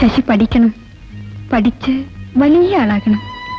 ശശി പഠിക്കണം പഠിച്ച് വലിയ ആളാകണം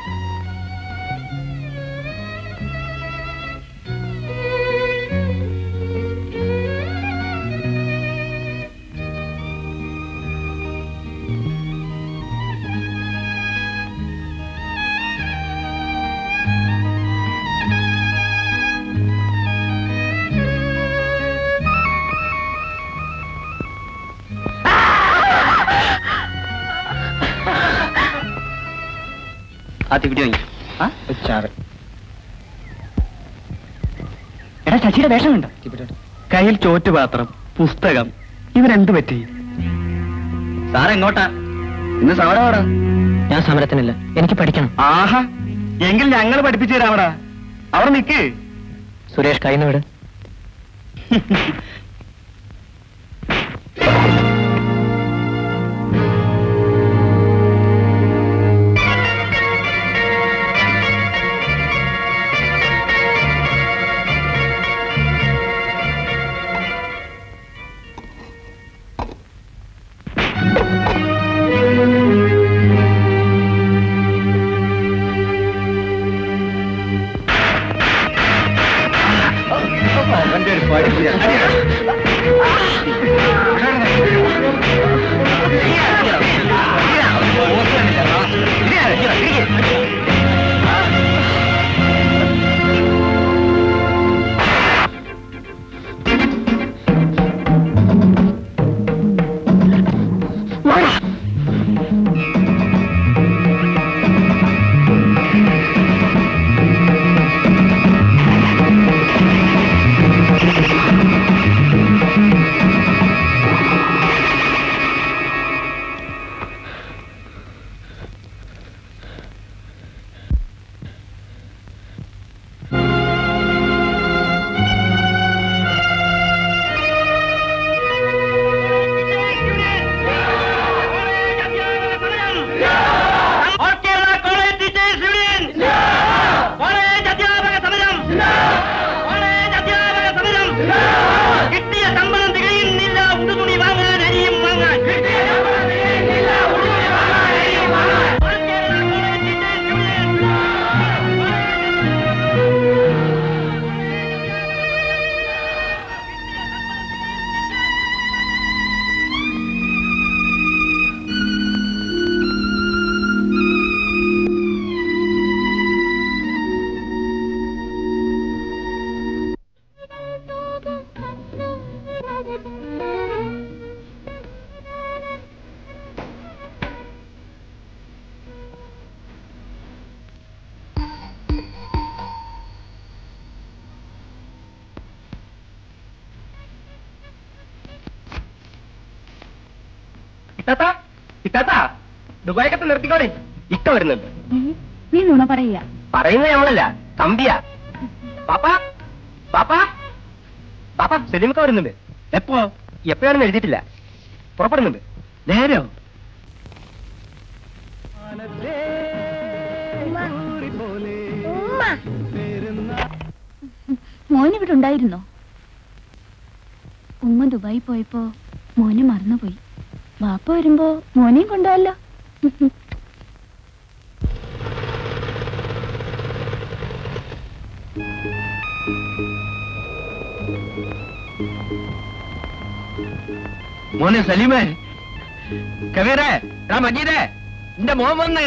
ആ തിപ്പിടി വാങ്ങി ആ ചാറ് എടാ ശശിയുടെ വേഷം കണ്ടോ കയ്യിൽ ചോറ്റുപാത്രം പുസ്തകം ഇവരെന്ത് പറ്റി സാർ എങ്ങോട്ടാ ഇന്ന് സമരമാടാ ഞാൻ സമരത്തിനില്ല എനിക്ക് പഠിക്കണം ആഹാ എങ്കിൽ ഞങ്ങൾ പഠിപ്പിച്ചു തരാമടാ അവിടെ നിക്ക് സുരേഷ് കൈന്ന് വിട് കിട്ടിയ ശമ്പളം തികയുന്നില്ല ഉടുതുണി വാങ്ങാൻ അരിയും വാങ്ങാൻ ഇത്താത്ത ഇത്താത്ത ദുബായിക്കത്ത് നിർത്തിക്കോളി ഇക്ക വരുന്നുണ്ട് നീ നുണ പറയുക പറയുന്നത് ഞങ്ങളല്ല തമ്പിയാ പാപ്പ പാപ്പ പാപ്പ സെലിമൊക്കെ വരുന്നുണ്ട് എപ്പോ എപ്പോഴാണെന്ന് എഴുതിയിട്ടില്ല പുറപ്പെടുന്നുണ്ട് നേരോ മോൻ ഇവിടെ ഉണ്ടായിരുന്നോ ഉമ്മ ദുബായി പോയപ്പോ മോനെ മറന്നുപോയി വാപ്പ വരുമ്പോ മോനെയും കൊണ്ടുപോയല്ലോ മോനെ സലീമേ കബീറേ എടാ മജീദേ നിന്റെ മോൻ വന്ന്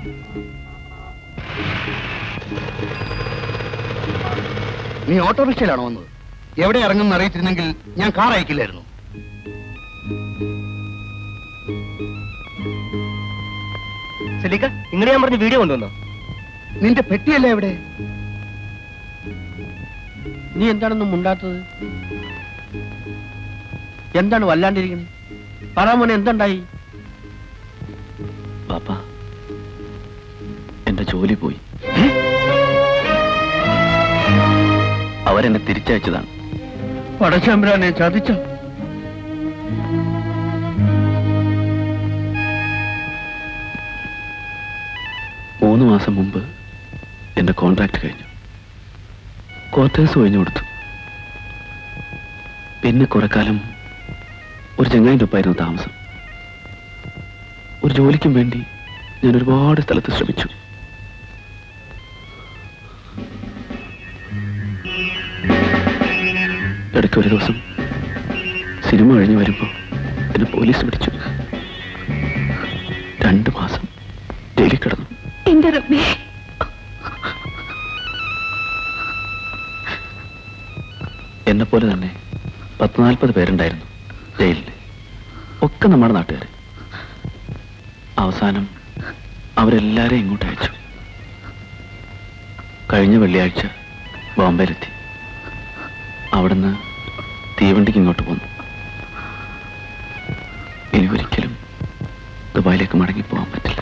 നീ ഓട്ടോറിക്ഷയിലാണോ വന്നത് എവിടെ ഇറങ്ങുമെന്ന് അറിയിച്ചിരുന്നെങ്കിൽ ഞാൻ കാർ അയക്കില്ലായിരുന്നു സലീക്ക ഇങ്ങനെ ഞാൻ പറഞ്ഞ വീഡിയോ കൊണ്ടുവന്നോ നിന്റെ പെട്ടിയല്ലേ എവിടെ നീ എന്താണെന്നും മുണ്ടാത്തത് എന്താണ് വല്ലാണ്ടിരിക്കുന്നത് പറ മോനെ എന്തുണ്ടായി പാപ്പ എന്റെ ജോലി പോയി അവരെന്നെ തിരിച്ചയച്ചതാണ് പടച്ചമ്പരാനെ ചതിച്ചോ മൂന്ന് മാസം മുമ്പ് എന്റെ കോൺട്രാക്ട് കഴിഞ്ഞു ക്വാർട്ടേഴ്സ് കഴിഞ്ഞു കൊടുത്തു പിന്നെ കുറെ കാലം ഒരു ചങ്ങായിൻ്റെ ഒപ്പായിരുന്നു താമസം ഒരു ജോലിക്കും വേണ്ടി ഞാൻ ഒരുപാട് സ്ഥലത്ത് ശ്രമിച്ചു ഇടയ്ക്ക് ഒരു ദിവസം സിനിമ കഴിഞ്ഞ് വരുമ്പോൾ എന്നെ പോലീസ് പിടിച്ചു രണ്ട് മാസം ജയിലിൽ കിടന്നു എന്റെ റബ്ബേ എന്നെ പോലെ തന്നെ പത്ത് നാൽപ്പത് പേരുണ്ടായിരുന്നു ജയിലിൽ ഒക്കെ നമ്മുടെ നാട്ടുകാർ അവസാനം അവരെല്ലാരെയും ഇങ്ങോട്ട് അയച്ചു കഴിഞ്ഞ വെള്ളിയാഴ്ച ബോംബെയിലെത്തി അവിടുന്ന് തീവണ്ടിക്ക് ഇങ്ങോട്ട് പോന്നു ഇനി ഒരിക്കലും ദുബായിലേക്ക് മടങ്ങി പോകാൻ പറ്റില്ല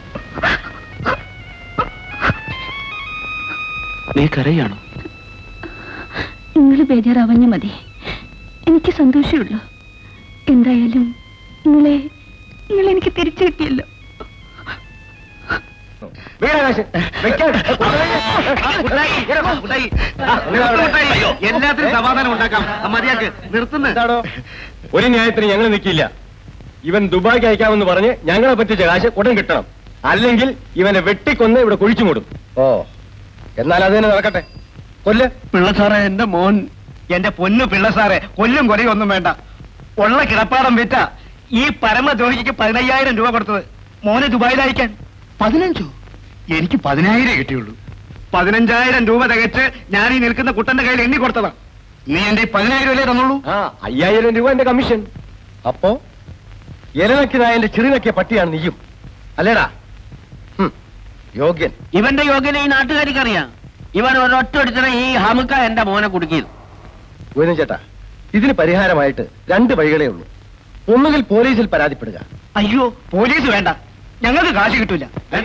നീ കരയാണോ നിങ്ങൾ ബേജാറാവഞ്ഞ മതി എനിക്ക് സന്തോഷമുള്ളൂ എന്തായാലും നിങ്ങളെ നിങ്ങൾ എനിക്ക് തിരിച്ചു കിട്ടിയല്ലോ എല്ലാത്തിനും സമാധാനം ഉണ്ടാക്കാം മതിയാക്ക് നിർത്തുന്നു ഒരു ന്യായത്തിന് ഞങ്ങൾ നിൽക്കില്ല ഇവൻ ദുബായ്ക്ക് അയക്കാമെന്ന് പറഞ്ഞ് ഞങ്ങളെ പറ്റിച്ച കാശ് ഉടൻ കിട്ടണം അല്ലെങ്കിൽ ഇവനെ വെട്ടിക്കൊന്ന് ഇവിടെ കുഴിച്ചു മൂടും ഓ എന്നാൽ അത് തന്നെ നടക്കട്ടെ കൊല്ല് പിള്ള സാറേ എന്റെ മോൻ എന്റെ പൊന്നു പിള്ള സാറേ കൊല്ലും കൊലയും ഒന്നും വേണ്ട ഉള്ള കിടപ്പാടം വിറ്റ ഈ പരമദ്രോഹിക്ക് പതിനയ്യായിരം രൂപ കൊടുത്തത് മോനെ ദുബായിലയക്കാൻ പതിനഞ്ചോ എനിക്ക് പതിനായിരം കിട്ടിയുള്ളൂ പതിനഞ്ചായിരം രൂപ തികച്ച് ഞാൻ ഈ നിൽക്കുന്ന കുട്ടന്റെ കയ്യിൽ എണ്ണി കൊടുത്തതാ നീ എന്റെ ഈ പതിനായിരം അല്ലേ തന്നുള്ളൂ ആ അയ്യായിരം രൂപ എന്റെ കമ്മീഷൻ അപ്പോ എലനക്കി നായന്റെ ചെറിനക്കിയ പട്ടിയാണ് നീയും അല്ലേടാ ഹും, യോഗ്യൻ ഇവന്റെ യോഗ്യത ഈ നാട്ടുകാർക്ക് അറിയാം ഇവൻ ഒരൊറ്റ എടുത്തിട്ട് ഈ ഹമുക്ക എന്റെ മോനെ കുടുക്കിയത് ഗോവിന്ദൻ ചേട്ടാ ഇതിന് പരിഹാരമായിട്ട് രണ്ട് വഴികളേ ഉള്ളൂ ഒന്നുകിൽ പോലീസിൽ പരാതിപ്പെടുക അയ്യോ പോലീസ് വേണ്ട ഞങ്ങൾക്ക് കാശ് കിട്ടൂല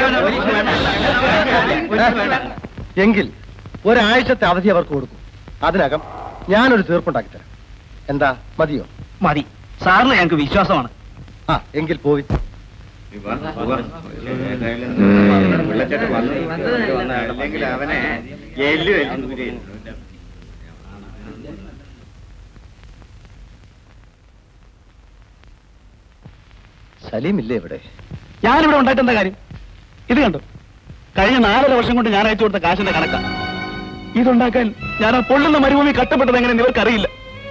എങ്കിൽ ഒരാഴ്ചത്തെ അവധി അവർക്ക് കൊടുക്കും അതിനകം ഞാനൊരു തീർപ്പുണ്ടാക്കി തരാം എന്താ മതിയോ മതി സാറിന് ഞങ്ങൾക്ക് വിശ്വാസമാണ് ആ എങ്കിൽ പോയി സലീം ഇല്ലേ ഇവിടെ ഞാനിവിടെ ഉണ്ടായിട്ട് എന്താ കാര്യം ഇത് കണ്ടു കഴിഞ്ഞ നാലര വർഷം കൊണ്ട് ഞാൻ അയച്ചു കൊടുത്ത കാശിന്റെ കണക്കാ ഇതുണ്ടാക്കാൻ ഞാൻ ആ പൊള്ളുന്ന മരുഭൂമി കഷ്ടപ്പെട്ടത് എങ്ങനെ നിവർക്കറിയില്ല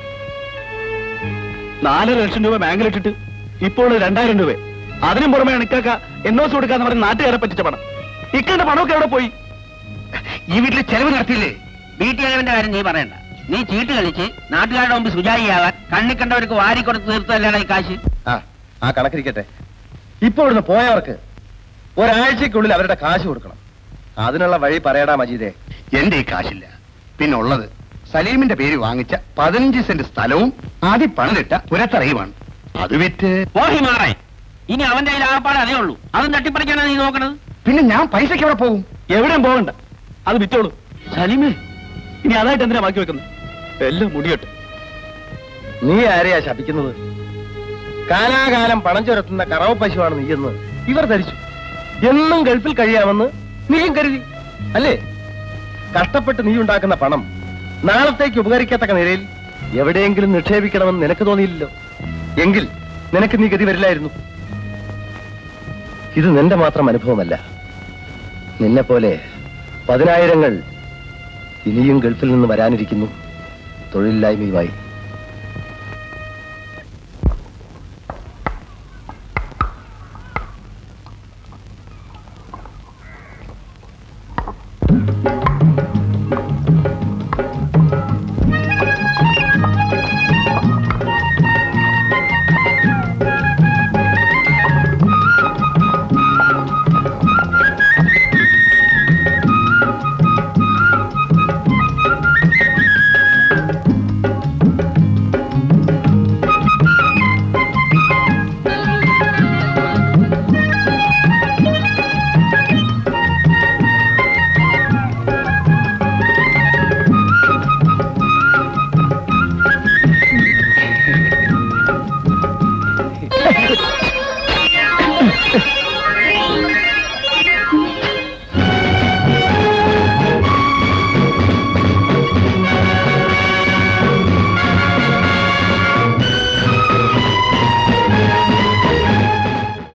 നാലര ലക്ഷം രൂപ ബാങ്കിലിട്ടിട്ട് ഇപ്പോൾ രണ്ടായിരം രൂപ അതിനും പുറമെ ഇക്കാക്ക എന്നോസ് കൊടുക്കാന്ന് പറഞ്ഞ് നാട്ടുകാരെ പറ്റിച്ച പണം ഇക്കന്റെ പണമൊക്കെ എവിടെ പോയി ഈ വീട്ടിൽ ചെലവ് നടത്തിയില്ലേ വീട്ടിൽ ചെലവിന്റെ കാര്യം നീ പറയണ്ട നീ ചീട്ട് കളിച്ച് നാട്ടുകാരുടെ മുമ്പ് സുജായിയാവാൻ കണ്ണി കണ്ടവർക്ക് വാരി കൊടുത്ത് തീർത്തല്ലേടാ ഈ കാശ് ആ ആ കണക്കിരിക്കട്ടെ ഇപ്പൊ ഇവിടുന്ന് പോയവർക്ക് ഒരാഴ്ചക്കുള്ളിൽ അവരുടെ കാശ് കൊടുക്കണം അതിനുള്ള വഴി പറയടാ മജീദേ എന്റെ ഈ കാശില്ല പിന്നെ ഉള്ളത് സലീമിന്റെ പേര് വാങ്ങിച്ച പതിനഞ്ച് സെന്റ് സ്ഥലവും ആദ്യം പണിതിട്ട പുരത്തറയുമാണ് അത് വിറ്റ് പോഹി മാറേ ഇനി അവന്റെ കയ്യിൽ ആകപ്പാടെ അതേ ഉള്ളൂ അതും തട്ടിപ്പറിക്കാനാണ് നീ നോക്കണത് പിന്നെ ഞാൻ പൈസക്ക് എവിടെ പോകും എവിടെയും പോകണ്ട അത് വിറ്റോളൂ സലീമേ ഇനി അതായിട്ട് എന്തിനാ ബാക്കി വെക്കുന്നത് എല്ലാം മുടിയട്ടെ നീ ആരെയാ ശപിക്കുന്നത് കാലാകാലം പണം ചുരത്തുന്ന കറവ പശുവാണ് നീയെന്ന് ഇവർ ധരിച്ചു എന്നും ഗൾഫിൽ കഴിയാമെന്ന് നീയും കരുതി അല്ലേ കഷ്ടപ്പെട്ട് നീ ഉണ്ടാക്കുന്ന പണം നാളത്തേക്ക് ഉപകരിക്കത്തക്ക നിലയിൽ എവിടെയെങ്കിലും നിക്ഷേപിക്കണമെന്ന് നിനക്ക് തോന്നിയില്ലല്ലോ എങ്കിൽ നിനക്ക് നീ ഗതി വരില്ലായിരുന്നു ഇത് നിന്റെ മാത്രം അനുഭവമല്ല നിന്നെ പോലെ പതിനായിരങ്ങൾ ഇനിയും ഗൾഫിൽ നിന്ന് വരാനിരിക്കുന്നു തൊഴിലില്ലായ്മയുമായി